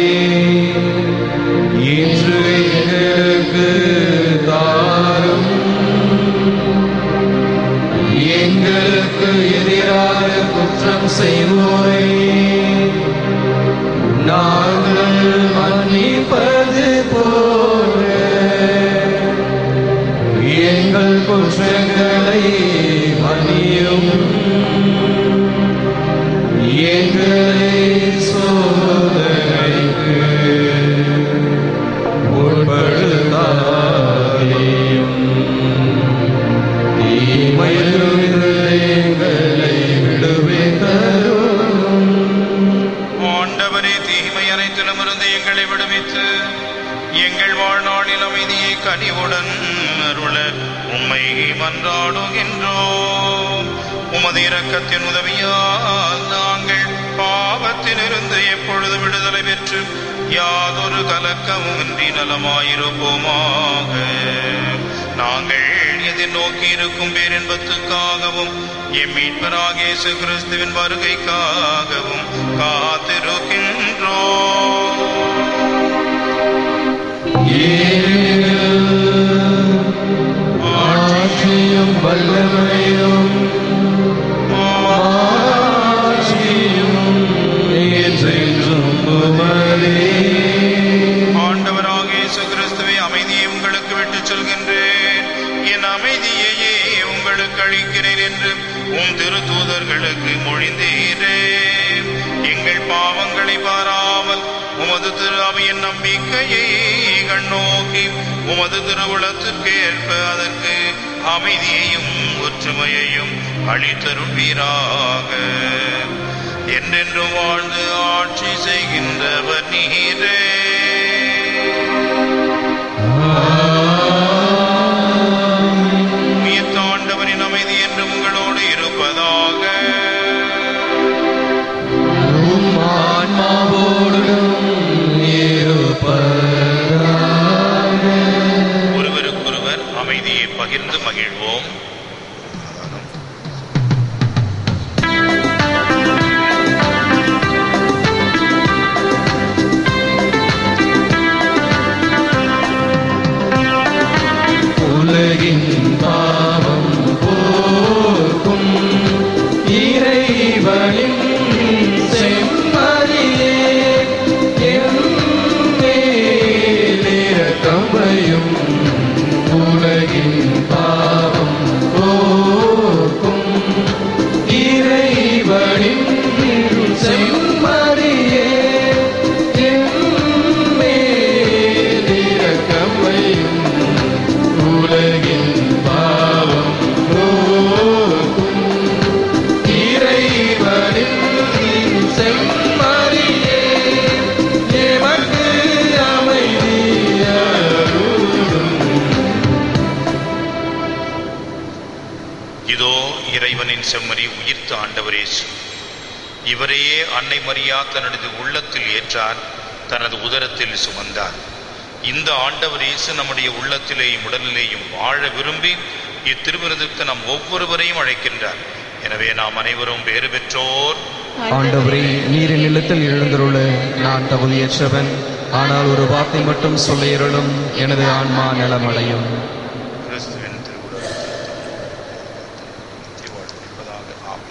Speaker 2: இன்று எங்களுக்கு தாரும் எங்களுக்கு எதிராக குற்றம் செய்வோரை நாங்கள் மன்னிப்பது போல எங்கள் குற்றங்களை மன்னியும் எங்களை சோதனைக்கு உட்படுத்தாதேயும் தீமையிலிருந்து எங்களை விடுவித்தரும்
Speaker 1: ஆண்டவரே தீமை அனைத்திலும் இருந்து எங்களை விடுவித்து எங்கள் வாழ்நாளில் அமைதியை கனிவுடன் அருள உம்மை மன்றாடுகின்றோம் உமது இரக்கத்தின் உதவியால் நாங்கள் பாவத்திலிருந்து எப்பொழுது விடுதலை பெற்று யாதொரு கலக்கமும் இன்றி நலமாயிருப்போமாக நாங்கள் எதிர்நோக்கி இருக்கும் பேரின்பத்துக்காகவும் எம் மீட்பராக இயேசு கிறிஸ்துவின் வருகைக்காகவும் காத்திருக்கின்றோம்
Speaker 2: ஆட்சியும் வல்லமையும் ஆட்சியும் என்றென்றும் உமதே.
Speaker 1: ஆண்டவராக இயேசு கிறிஸ்துவை அமைதியை உங்களுக்கு விட்டுச் சொல்கின்றேன் என் அமைதியையே உங்களுக்கு அளிக்கிறேன் என்று உம் திருத்தூதர்களுக்கு மொழிந்தீரே எங்கள் பாவங்களை பாராமல் உமது திரு அவையின் நம்பிக்கையை கண்ணோக்கி உமது திருவுளத்திற்கு ஏற்ப அதற்கு அமைதியையும் ஒற்றுமையையும் அளித்தருள்வீராக என்றென்று வாழ்ந்து ஆட்சி செய்கின்றவர் நீரே உயிர்த்தாண்டவரின் அமைதி என்று உங்களோடு இருப்பதாக
Speaker 2: உம் ஆன்மாவோடும் இருப்பதாக
Speaker 1: ஒருவருக்கொருவர் அமைதியை பகிர்ந்து மகிழ்வோம்
Speaker 2: உலகின் பாவம் போக்கும் இறைவனின் செம்மறியே என் மேலிரக்கம் வையும் உலகின் பாவம் போக்கும் இறைவனின் செம்மறியே என் மேலிரக்கம் வையும் உலகின் பாவம் போக்கும் இறைவனின் செம்மறியே எமக்கு அமைதியருளும்
Speaker 1: இதோ இறைவனின் செம்மறி உயிர்த்த ஆண்டவரேசு இவரையே அன்னை மரியா தனது உள்ளத்தில் ஏற்றார் தனது உதரத்தில் சுமந்தார் இந்த ஆண்டவர் இயேசு நம்முடைய உள்ளத்திலேயும் உடலிலேயும் வாழ விரும்பி இத்திருவிருந்துக்கு நம் ஒவ்வொருவரையும் அழைக்கின்றார் எனவே நாம் அனைவரும் பேறு பெற்றோர்
Speaker 6: ஆண்டவரே நீரின் நிலத்தில் எழுந்தருள நான் தகுதியற்றவன் ஆனால் ஒரு வார்த்தை மட்டும் சொல்ல இயலும் எனது ஆன்மா நலமடையும்
Speaker 1: கிறிஸ்துவின் திருவுடல் வாழ்வதாக ஆமென்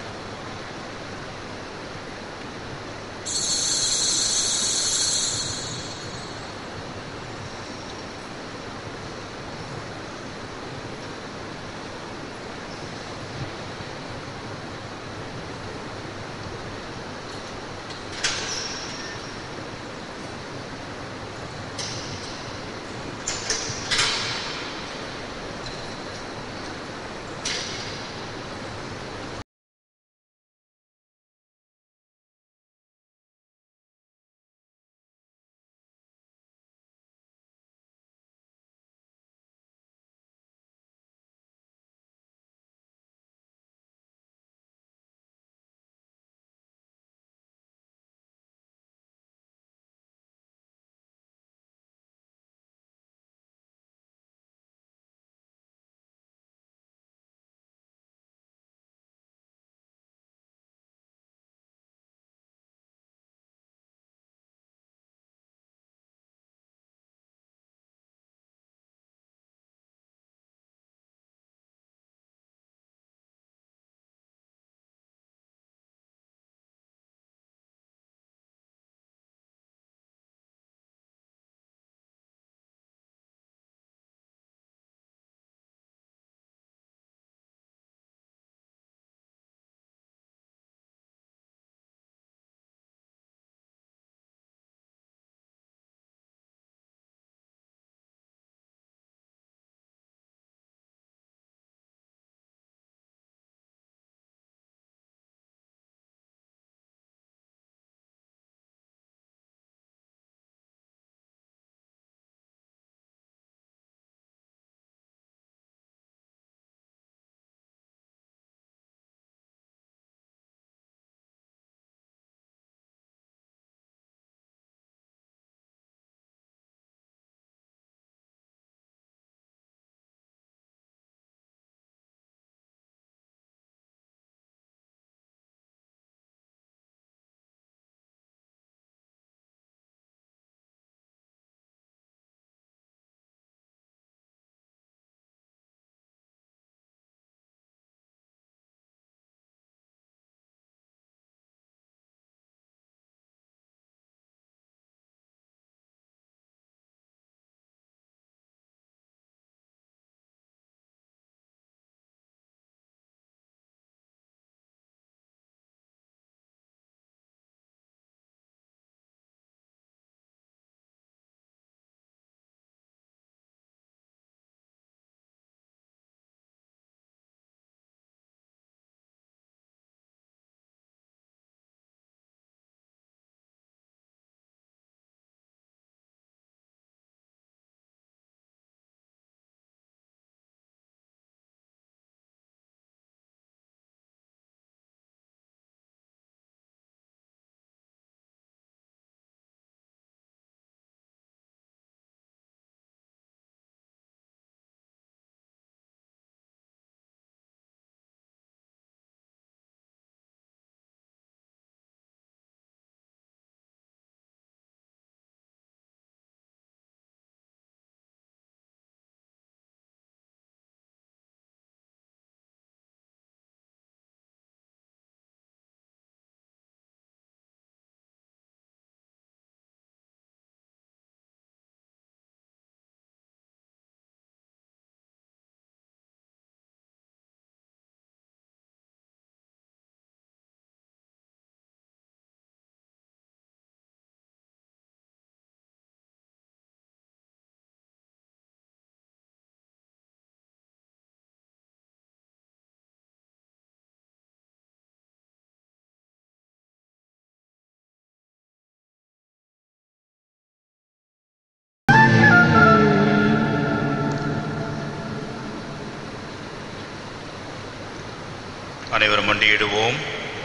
Speaker 1: மண்டியிடுவோம்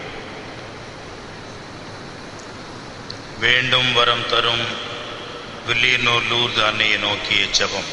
Speaker 1: வேண்டும் வரம் தரும் வில்லியனூர் லூர்து அன்னையை நோக்கிய ஜெபம்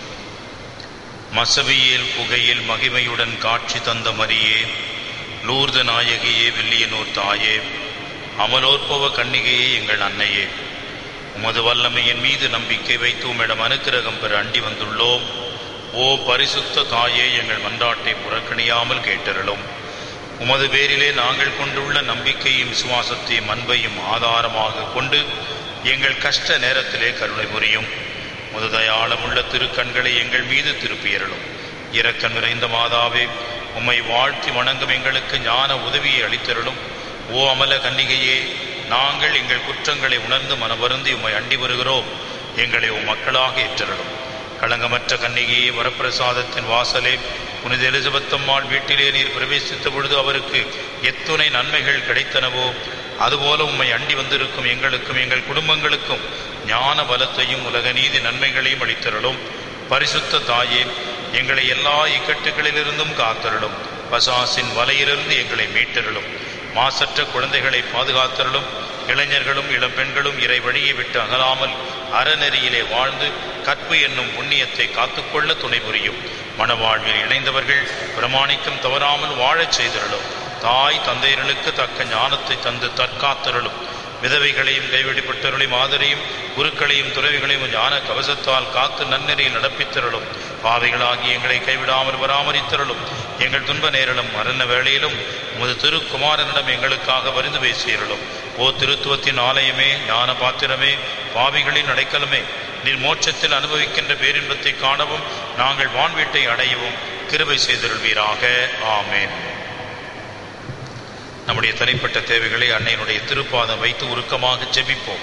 Speaker 1: மசவியில் புகையில் மகிமையுடன் காட்சி தந்த மரியே லூர்து நாயகியே வில்லியனூர் தாயே அமலோற்பவ கன்னிகையே எங்கள் அன்னையே உமது வல்லமையின் மீது நம்பிக்கை வைத்து உம்மிடம் அனுக்கிரகம் பெற அண்டி வந்துள்ளோம் ஓ பரிசுத்த தாயே எங்கள் மன்றாட்டை புறக்கணியாமல் கேட்டருளும் உமது பேரிலே நாங்கள் கொண்டுள்ள நம்பிக்கையும் விசுவாசத்தையும் அன்பையும் ஆதாரமாக கொண்டு எங்கள் கஷ்ட நேரத்திலே கருணை புரியும் முதுதயாளமுள்ள திருக்கண்களை எங்கள் மீது திருப்பியருளும் இரக்கம் நிறைந்த மாதாவே உம்மை வாழ்த்தி வணங்கும் எங்களுக்கு ஞான உதவியை அளித்தருளும் ஓ அமல கன்னிகையே நாங்கள் எங்கள் குற்றங்களை உணர்ந்து மனவருந்தி உம்மை அண்டி வருகிறோம் எங்களை உம் மக்களாக ஏற்றருளும் களங்கமற்ற கன்னிகையே வரப்பிரசாதத்தின் வாசலே புனித எலிசபெத்தம்மாள் வீட்டிலே நீர் பிரவேசித்த பொழுது அவருக்கு எத்துணை நன்மைகள் கிடைத்தனவோ அதுபோல உம்மை அண்டி வந்திருக்கும் எங்களுக்கும் எங்கள் குடும்பங்களுக்கும் ஞான பலத்தையும் உலக நீதி நன்மைகளையும் அளித்தருளும் பரிசுத்த தாயே எங்களை எல்லா இக்கட்டுகளிலிருந்தும் காத்தருளும் பசாசின் வலையிலிருந்து எங்களை மீட்டருளும் மாசற்ற குழந்தைகளை பாதுகாத்தருளும் இளைஞர்களும் இளம்பெண்களும் இறை வழியை விட்டு அகலாமல் அறநெறியிலே வாழ்ந்து கற்பு என்னும் புண்ணியத்தை காத்துக்கொள்ள துணை புரியும் மணவாழ்வில் இணைந்தவர்கள் பிரமாணிக்கம் தவறாமல் வாழச் செய்தருளும் தாய் தந்தையர்களுக்கு தக்க ஞானத்தை தந்து தற்காத்தருளும் விதவைகளையும் கைவிடப்பட்டவர்களையும் ஆதரையும் குருக்களையும் துறவிகளையும் ஞான கவசத்தால் காத்து நன்னெறியில் நடப்பித்தருளும் பாவிகளாகி எங்களை கைவிடாமல் பராமரித்தருளும் எங்கள் துன்ப நேரலும் மரண வேளையிலும் உமது திருக்குமாரனிடம் எங்களுக்காக பரிந்து பேசியருளும் ஓ திருத்துவத்தின் ஆலயமே ஞான பாத்திரமே பாவிகளின் அடைக்கலமே நீர் மோட்சத்தில் அனுபவிக்கின்ற பேரின்பத்தை காணவும் நாங்கள் வான்வீட்டை அடையவும் கிருபை செய்தருள்வீராக ஆமேன் நம்முடைய தனிப்பட்ட தேவைகளை அன்னையினுடைய திருப்பாதம் வைத்து உருக்கமாக ஜெபிப்போம்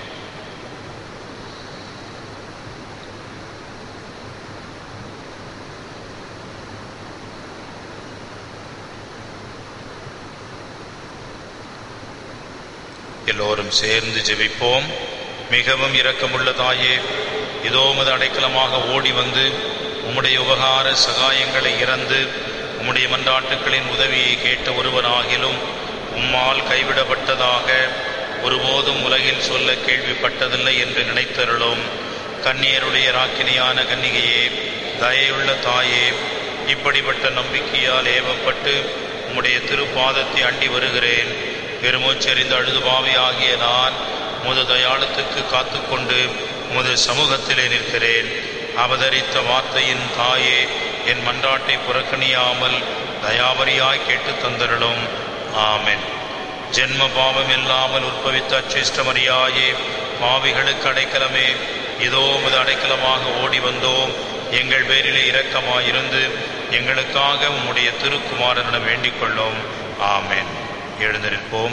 Speaker 1: எல்லோரும் சேர்ந்து ஜெபிப்போம் மிகவும் இரக்கமுள்ள தாயே இதோ உமது அடைக்கலமாக ஓடி வந்து உம்முடைய உபகார சகாயங்களை இறந்து உம்முடைய மன்றாட்டுக்களின் உதவியை கேட்ட ஒருவனாகிலும் உம்மால் கைவிடப்பட்டதாக ஒருபோதும் உலகில் சொல்ல கேள்விப்பட்டதில்லை என்று நினைத்தருளும் கன்னியருடைய ராக்கினியான கன்னிகையே தயையுள்ள தாயே இப்படிப்பட்ட நம்பிக்கையால் ஏவப்பட்டு உம்முடைய திருப்பாதத்தை அண்டி வருகிறேன் பெருமூச்செறிந்து அழுது பாவி ஆகிய நான் உமது தயாளத்துக்கு காத்துக்கொண்டு உமது சமூகத்திலே நிற்கிறேன் அவதரித்த வார்த்தையின் தாயே என் மன்றாட்டை புறக்கணியாமல் தயாவரியாய் கேட்டு தந்தருளும் ஆமென் ஜென்ம பாவம் இல்லாமல் உற்பவித்த அச்சிஷ்டமரியாயே பாவிகளுக்கு அடைக்கலமே இதோ உமது அடைக்கலமாக ஓடி வந்தோம் எங்கள் பேரிலே இரக்கமாயிருந்து எங்களுக்காக உம்முடைய திருக்குமாரனிடம் வேண்டிக் கொள்ளோம் ஆமென் எழுந்து நிற்போம்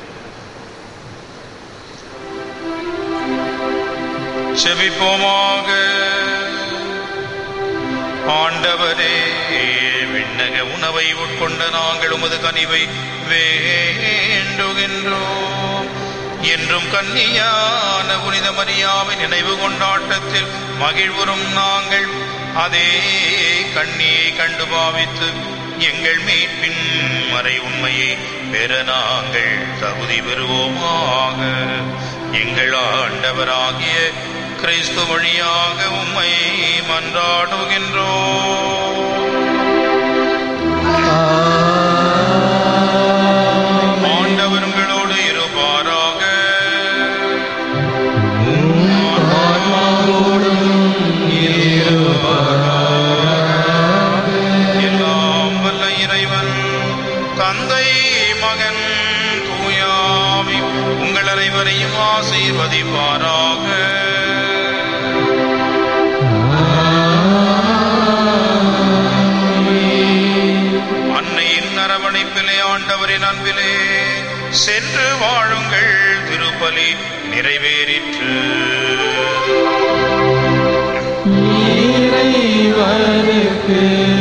Speaker 1: செபிப்போமாக ஆண்டவரே விண்ணக உணவை உட்கொண்ட நாங்கள் உமது கனிவை வேண்டுகின்றோம் என்றும் கன்னியான புனித மரியாவின் நினைவு கொண்டாட்டத்தில் மகிழ்வுறும் நாங்கள் அதே கண்ணியை கண்டு பாவித்து எங்கள் மீட்பின் மறை உண்மையை பெற நாங்கள் தகுதி பெறுவோமாக எங்கள் ஆண்டவராகிய கிறிஸ்து வழியாக உம்மை மன்றாடுகின்றோம் ஆண்டவர் உங்களோடு இருப்பாராக எல்லாம் வல்ல இறைவன் தந்தை மகன் தூயாவி உங்கள் அனைவரையும் ஆசீர்வதிப்பாராக அன்னையின் அரவணைப்பிலே ஆண்டவரின் அன்பிலே சென்று வாழுங்கள் திருப்பலி நிறைவேறிற்று
Speaker 2: இறைவனுக்கு